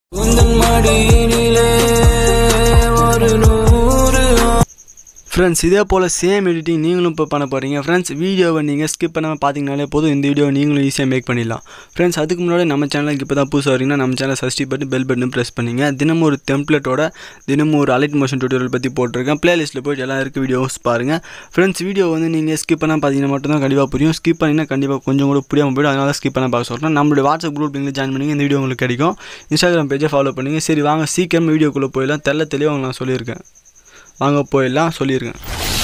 உந்தன் மடியினிலே ஒரு நூறு ஃப்ரெண்ட்ஸ் இதே போல் சேம் எடிட்டிங் நீங்களும் இப்போ பண்ண போகிறீங்க ஃப்ரெண்ட்ஸ் வீடியோவை நீங்கள் ஸ்கிப் பண்ணாமல் பார்த்தீங்கனாலே போதும் இந்த வீடியோ நீங்களும் ஈஸியாக மேக் பண்ணிடலாம் ஃப்ரெண்ட்ஸ் அதுக்கு முன்னாடி நம்ம சேனலுக்கு இப்போ தான் புதுசாக வரீங்கன்னா நம்ம சேனல் சப்ஸ்கிரைப் பண்ணி பெல் பட்டன் ப்ரெஸ் பண்ணிங்க தினமும் ஒரு டெம்ப்ளேட்டோட தினமும் ஒரு அலைட் மோஷன் டியூட்டோரியல் பற்றி போட்டிருக்கேன் ப்ளேலிஸ்ட்டில் போயிட்டு எல்லாம் இருக்க வீடியோஸ் பாருங்கள் ஃப்ரெண்ட்ஸ் வீடியோ வந்து நீங்கள் ஸ்கிப் பண்ணால் பார்த்தீங்கன்னா மட்டும்தான் கண்டிப்பாக புரியும் ஸ்கிப் பண்ணிங்கன்னா கண்டிப்பாக கொஞ்சம் கூட புரியாமல் போய்டும் அதனால ஸ்கிப் பண்ண பார்க்க சொல்கிறேன் நம்மளுடைய வாட்ஸ்அப் குரூப் நீங்கள் ஜாயின் பண்ணி இந்த வீடியோ உங்களுக்கு கிடைக்கும் இன்ஸ்டாகிராம் பேஜை ஃபாலோ பண்ணுங்க சரி வாங்க சீக்கிரம் வீடியோக்குள்ளே போயிடலாம் தெல்ல தெளிவாக உங்களுக்கு நான் சொல்லியிருக்கேன் வாங்க போயிடலாம் சொல்லியிருக்கேன்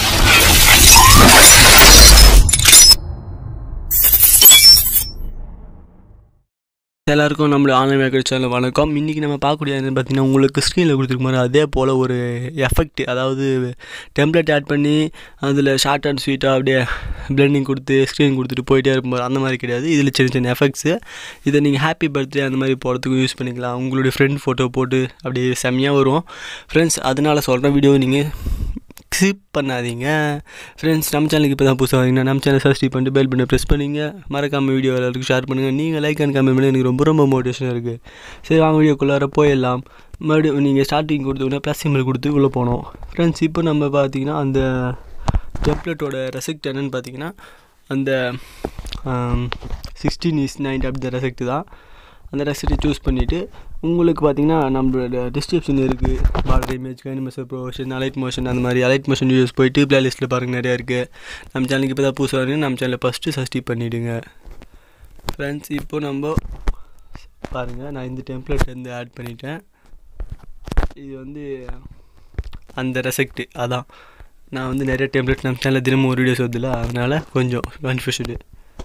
எல்லாருக்கும் நம்மளோட ஆன்லைன் மேக்கர் சேனல் வணக்கம் இன்றைக்கி நம்ம பார்க்கக்கூடிய என்னன்னு பார்த்தீங்கன்னா உங்களுக்கு ஸ்க்ரீனில் கொடுத்துருக்க மாதிரி அதே போல் ஒரு எஃபெக்ட் அதாவது டெம்ப்ளேட் ஆட் பண்ணி அதில் ஷார்ட் அண்ட் ஸ்வீட்டாக அப்படியே பிளெண்டிங் கொடுத்து ஸ்க்ரீன் கொடுத்துட்டு போயிட்டே இருக்கும்போது அந்த மாதிரி கிடையாது இதில் சின்ன சின்ன எஃபெக்ட்ஸு இதை நீங்கள் ஹாப்பி பர்த்டே அந்த மாதிரி போகிறதுக்கும் யூஸ் பண்ணிக்கலாம் உங்களுடைய ஃப்ரெண்ட் ஃபோட்டோ போட்டு அப்படியே செம்மையாக வரும் ஃப்ரெண்ட்ஸ் அதனால் சொல்கிறேன் வீடியோ நீங்கள் ஸ்கிப் பண்ணாதீங்க ஃப்ரெண்ட்ஸ் நம்ம சேனலுக்கு இப்போ தான் புதுசாக வரீங்கன்னா நம்ம சேனல் சப்ஸ்கிரைப் பண்ணிட்டு பெல் பண்ணி ப்ரெஸ் பண்ணிங்க மறக்காமல் வீடியோ எல்லாருக்கும் ஷேர் பண்ணுங்கள் நீங்கள் லைக் அண்ட் கமெண்ட் பண்ணி எனக்கு ரொம்ப ரொம்ப மோட்டிவேஷனாக இருக்குது சரி வாங்க வீடியோக்குள்ளார போயிடலாம் மறுபடியும் நீங்கள் ஸ்டார்டிங் கொடுத்தோன்னே ப்ளஸ் சிம்பிள் கொடுத்து உள்ளே போனோம் ஃப்ரெண்ட்ஸ் இப்போ நம்ம பார்த்தீங்கன்னா அந்த டெம்ப்ளேட்டோட ரெசெக்ட் என்னன்னு பார்த்தீங்கன்னா அந்த சிக்ஸ்டீன் இஸ் நைன்ட் அப்படி ரெசெக்ட் தான் அந்த ரெசிப்டை சூஸ் பண்ணிவிட்டு உங்களுக்கு பார்த்தீங்கன்னா நம்மளோட டிஸ்கிரிப்ஷன் இருக்குது border image animation promotion Alight motion அந்த மாதிரி அலைட் மோஷன் வீடியோஸ் போயிட்டு பிளேலிஸ்ட்டில் பாருங்கள் நிறையா இருக்குது நம்ம சேனலுக்கு இப்போ தான் புதுசாக வரீங்க நம்ம சேனலில் ஃபஸ்ட்டு சப்ஸ்கிரைப் பண்ணிவிடுங்க ஃப்ரெண்ட்ஸ் இப்போ நம்ம பாருங்கள் நான் இந்த டெம்ப்ளேட் வந்து ஆட் பண்ணிட்டேன் இது வந்து அந்த ரெசெக்ட்டு அதான் நான் வந்து நிறைய டெம்ப்ளேட் நம்ம சேனலில் தினமும் ஒரு வீடியோஸ் வருதுல்ல அதனால் கொஞ்சம் கன்ஃபியூஸ்டு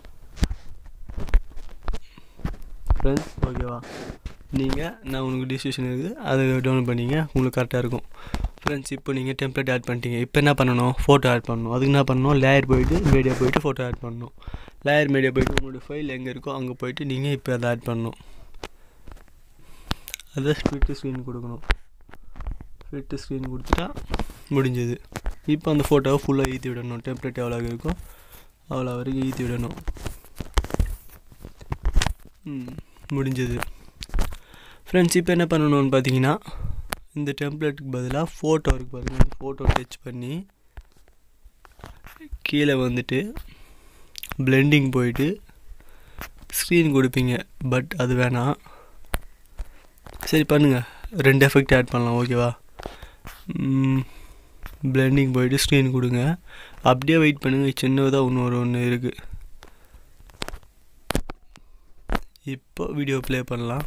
ஃப்ரெண்ட்ஸ் ஓகேவா நீங்கள் நான் உங்களுக்கு டிசிஷன் இருக்குது அதை டவுன்லோட் பண்ணிங்க உங்களுக்கு கரெக்டாக இருக்கும் ஃப்ரெண்ட்ஸ் இப்போ நீங்கள் டெம்ப்ளேட் ஆட் பண்ணிட்டீங்க இப்போ என்ன பண்ணணும் ஃபோட்டோ ஆட் பண்ணணும் அதுக்கு என்ன பண்ணணும் லேயர் போயிட்டு மீடியா போயிட்டு ஃபோட்டோ ஆட் பண்ணணும் லேயர் மீடியா போயிட்டு உங்களுடைய ஃபைல் எங்கே இருக்கோ அங்கே போயிட்டு நீங்கள் இப்போ அதை ஆட் பண்ணணும் அதை ஸ்பிளிட்டு ஸ்க்ரீன் கொடுக்கணும் ஸ்பிளிட்டு ஸ்க்ரீன் கொடுத்துட்டா முடிஞ்சது இப்போ அந்த ஃபோட்டோவை ஃபுல்லாக ஈத்தி விடணும் டெம்ப்ளேட் எவ்வளோ இருக்கோ அவ்வளோ வரைக்கும் ஈத்தி விடணும் ம் முடிஞ்சது ஃப்ரெண்ட்ஸ் இப்போ என்ன பண்ணணும்னு பார்த்தீங்கன்னா இந்த டெம்ப்ளேட்டுக்கு பதிலாக ஃபோட்டோ இருக்குது பாருங்கள் இந்த ஃபோட்டோ டச் பண்ணி கீழே வந்துட்டு பிளெண்டிங் போயிட்டு ஸ்க்ரீன் கொடுப்பீங்க பட் அது வேணாம் சரி பண்ணுங்கள் ரெண்டு எஃபெக்ட் ஆட் பண்ணலாம் ஓகேவா பிளெண்டிங் போயிட்டு ஸ்க்ரீன் கொடுங்க அப்படியே வெயிட் பண்ணுங்கள் சின்னதாக இன்னொரு ஒன்று இருக்குது இப்போ வீடியோ ப்ளே பண்ணலாம்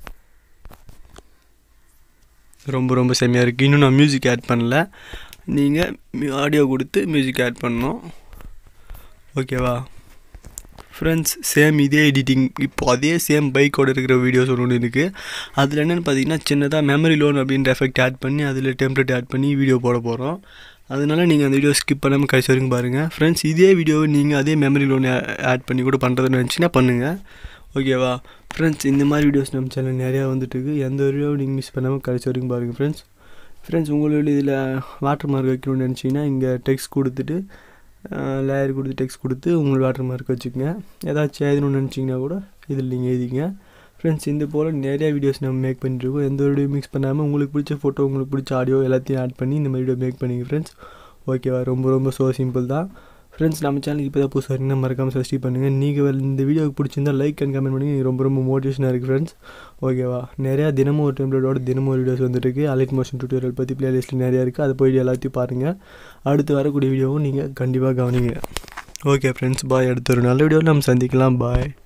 ரொம்ப ரொம்ப செம்மையாக இருக்குது இன்னும் நான் மியூசிக் ஆட் பண்ணல நீங்கள் ஆடியோ கொடுத்து மியூசிக் ஆட் பண்ணணும் ஓகேவா ஃப்ரெண்ட்ஸ் சேம் இதே எடிட்டிங் இப்போ அதே சேம் பைக்கோட இருக்கிற வீடியோஸ் ஒன்று இருக்குது அதில் என்னென்னு பார்த்தீங்கன்னா சின்னதாக மெமரி லோன் அப்படின்ற எஃபெக்ட் ஆட் பண்ணி அதில் டெம்ப்ளேட் ஆட் பண்ணி வீடியோ போட போகிறோம் அதனால் நீங்கள் அந்த வீடியோ ஸ்கிப் பண்ணாமல் கடைசி வரைக்கும் பாருங்கள் ஃப்ரெண்ட்ஸ் இதே வீடியோவை நீங்கள் அதே மெமரி லோன் ஆட் பண்ணி கூட பண்ணுறதுன்னு நினச்சிங்கன்னா பண்ணுங்கள் ஓகேவா ஃப்ரெண்ட்ஸ் இந்த மாதிரி வீடியோஸ் நம்ம சேனல் நிறையா வந்துட்டு இருக்குது எந்த வீடியோவும் நீங்கள் மிஸ் பண்ணாமல் கடைசி வரைக்கும் பாருங்கள் ஃப்ரெண்ட்ஸ் ஃப்ரெண்ட்ஸ் உங்களோட இதில் வாட்டர் மார்க் வைக்கணும்னு நினச்சிங்கன்னா இங்கே டெக்ஸ்ட் கொடுத்துட்டு லேயர் கொடுத்து டெக்ஸ்ட் கொடுத்து உங்களோட வாட்டர் மார்க் வச்சுக்கோங்க ஏதாச்சும் எழுதணும்னு நினச்சிங்கன்னா கூட இதில் நீங்கள் எழுதிங்க ஃப்ரெண்ட்ஸ் இந்த போல் நிறையா வீடியோஸ் நம்ம மேக் பண்ணிட்டுருக்கோம் எந்த வீடியோ மிக்ஸ் பண்ணாமல் உங்களுக்கு பிடிச்ச ஃபோட்டோ உங்களுக்கு பிடிச்ச ஆடியோ எல்லாத்தையும் ஆட் பண்ணி இந்த மாதிரி வீடியோ மேக் பண்ணிங்க ஃப்ரெண்ட்ஸ் ஓகேவா ரொம்ப ரொம்ப ஸோ சிம்பிள் தான் ஃப்ரெண்ட்ஸ் நம்ம சேனலுக்கு இப்போ தான் புதுசாக வரீங்கன்னா மறக்காமல் சப்ஸ்கிரைப் பண்ணுங்கள் நீங்கள் இந்த வீடியோக்கு பிடிச்சிருந்தா லைக் அண்ட் கமெண்ட் பண்ணி ரொம்ப ரொம்ப மோட்டிவேஷனாக இருக்குது ஃப்ரெண்ட்ஸ் ஓகேவா நிறையா தினமும் ஒரு டெம்ப்ளேட்டோட தினமும் ஒரு வீடியோஸ் வந்துருக்கு அலைட் மோஷன் டியூட்டோரியல் பற்றி பிளேலிஸ்ட்டில் நிறையா இருக்குது அதை போய் எல்லாத்தையும் பாருங்கள் அடுத்து வரக்கூடிய வீடியோவும் நீங்கள் கண்டிப்பாக கவனிங்க ஓகே ஃப்ரெண்ட்ஸ் பாய் அடுத்த ஒரு நல்ல வீடியோவில் நம்ம சந்திக்கலாம் பாய்